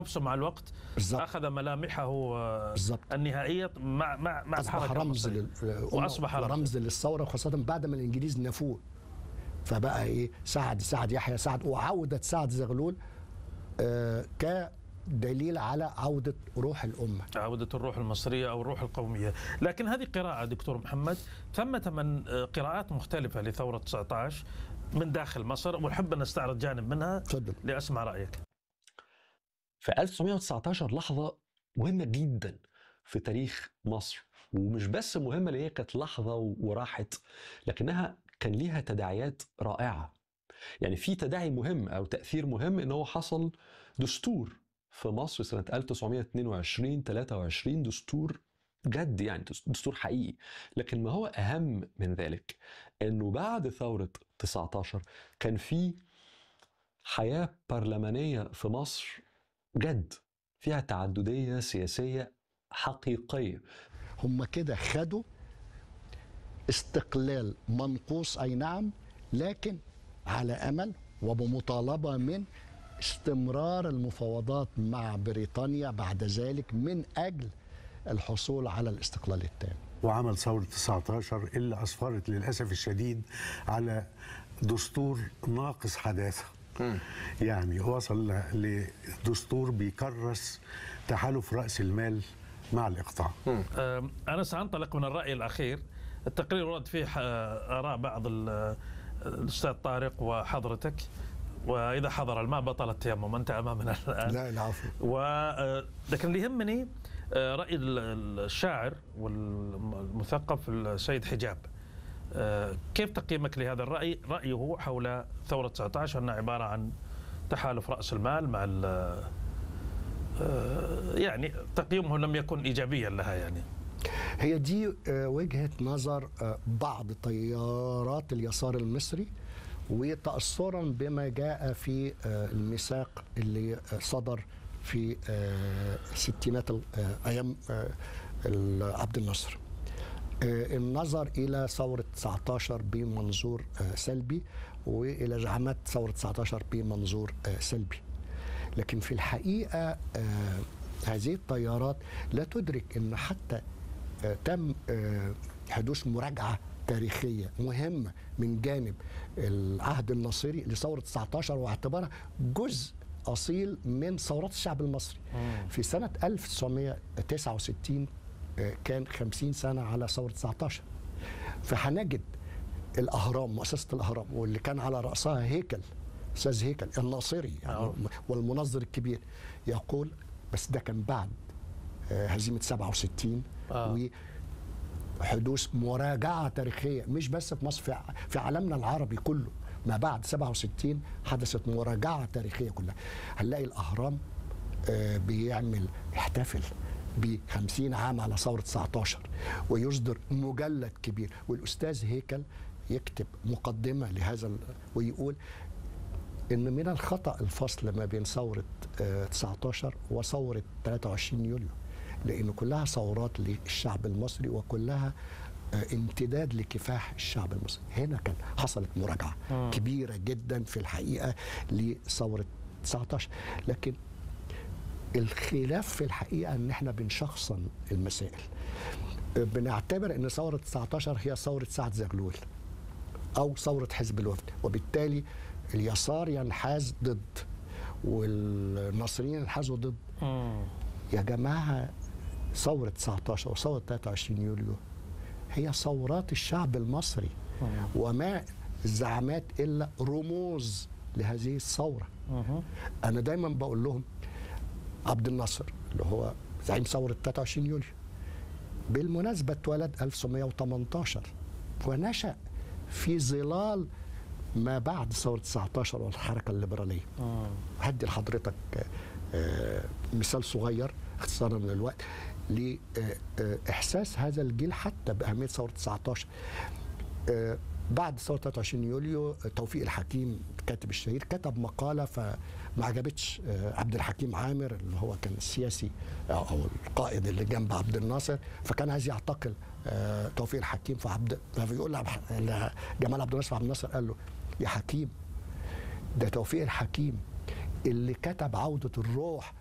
نفسه مع الوقت بالظبط. اخذ ملامحه آه، بالظبط. النهائيه مع مع مع اصبح الحركه رمز المصرية. لل... واصبح رمز رمز للثوره وخاصه بعد ما الانجليز نفوه فبقى ايه سعد سعد يحيى سعد وعوده سعد زغلول آه كدليل على عوده روح الامه عودة الروح المصرية أو الروح القومية لكن هذه قراءة دكتور محمد ثمة من آه، قراءات مختلفة لثورة 19 من داخل مصر ونحب أن نستعرض جانب منها تفضل لأسمع رأيك في 1919 لحظة مهمة جدا في تاريخ مصر ومش بس مهمة اللي هي كانت لحظة وراحت لكنها كان ليها تداعيات رائعة يعني في تداعي مهم أو تأثير مهم إن هو حصل دستور في مصر سنة 1922 23 دستور جد يعني دستور حقيقي لكن ما هو أهم من ذلك إنه بعد ثورة 19 كان في حياة برلمانية في مصر جد فيها تعددية سياسية حقيقية هم كده خدوا استقلال منقوص اي نعم لكن على امل وبمطالبه من استمرار المفاوضات مع بريطانيا بعد ذلك من اجل الحصول على الاستقلال التام وعمل ثورة 19 اللي أسفرت للأسف الشديد على دستور ناقص حداثة يعني وصل لدستور بيكرس تحالف رأس المال مع الإقطاع آه، أنا سأنطلق من الرأي الأخير التقرير ورد فيه آه، آراء بعض ال- الأستاذ طارق وحضرتك وإذا حضر الماء بطل التيمم أنت أمامنا الآن لا العفو و آه، لكن اللي يهمني آه، راي ال- ال- الشاعر والمثقف السيد حجاب آه، كيف تقييمك لهذا الراي رايه حول ثوره 19 انها عباره عن تحالف راس المال مع ال- آه، يعني تقييمه لم يكن ايجابيا لها يعني هي دي آه، وجهة نظر آه، بعض تيارات اليسار المصري وتأثرا بما جاء في آه، الميثاق اللي آه، صدر في آه، ستينات ال- آه، أيام آه، ال- عبد الناصر آه، النظر إلى ثورة 19 بمنظور آه، سلبي وإلى زعامات ثورة 19 بمنظور آه، سلبي لكن في الحقيقة آه، هذه التيارات لا تدرك أن حتى آه، تم آه، حدوث مراجعة تاريخية مهمة من جانب العهد الناصري لثورة 19 واعتبارها جزء أصيل من ثورات الشعب المصري في سنة 1969 آه، كان 50 سنة على ثورة 19 فهنجد الأهرام مؤسسة الأهرام واللي كان على رأسها هيكل أستاذ هيكل الناصري يعني آه. والمنظر الكبير يقول بس ده كان بعد آه، هزيمة 67 آه. وحدوث مراجعة تاريخية مش بس في مصر في ع- في عالمنا العربي كله ما بعد 67 حدثت مراجعة تاريخية كلها هنلاقي الأهرام آه، بيعمل يحتفل ب 50 عام على ثورة 19 ويصدر مجلد كبير والأستاذ هيكل يكتب مقدمة لهذا ال- ويقول ان من الخطا الفصل ما بين ثوره آه، 19 وثوره 23 يوليو لان كلها ثورات للشعب المصري وكلها آه، امتداد لكفاح الشعب المصري هنا كان حصلت مراجعه كبيره جدا في الحقيقه لثوره 19 لكن الخلاف في الحقيقه ان احنا بنشخصن المسائل آه، بنعتبر ان ثوره 19 هي ثوره سعد زغلول او ثوره حزب الوفد وبالتالي اليسار ينحاز ضد والناصريين ينحازوا ضد يا جماعه ثوره 19 وثوره 23 يوليو هي ثورات الشعب المصري وما الزعامات الا رموز لهذه الثوره انا دايما بقول لهم عبد الناصر اللي هو زعيم ثوره 23 يوليو بالمناسبه اتولد 1918 ونشأ في ظلال ما بعد ثورة 19 والحركة الليبرالية هدي لحضرتك آه، مثال صغير اختصارا للوقت لإحساس هذا الجيل حتى بأهمية ثورة 19 آه، بعد ثورة 23 يوليو آه، توفيق الحكيم الكاتب الشهير كتب مقالة فما عجبتش آه، عبد الحكيم عامر اللي هو كان السياسي أو أو القائد اللي جنب عبد الناصر فكان عايز يعتقل آه، توفيق الحكيم فعبد فبيقول لعب- لجمال عبد الناصر عبد الناصر قال له يا حكيم ده توفيق الحكيم اللي كتب عودة الروح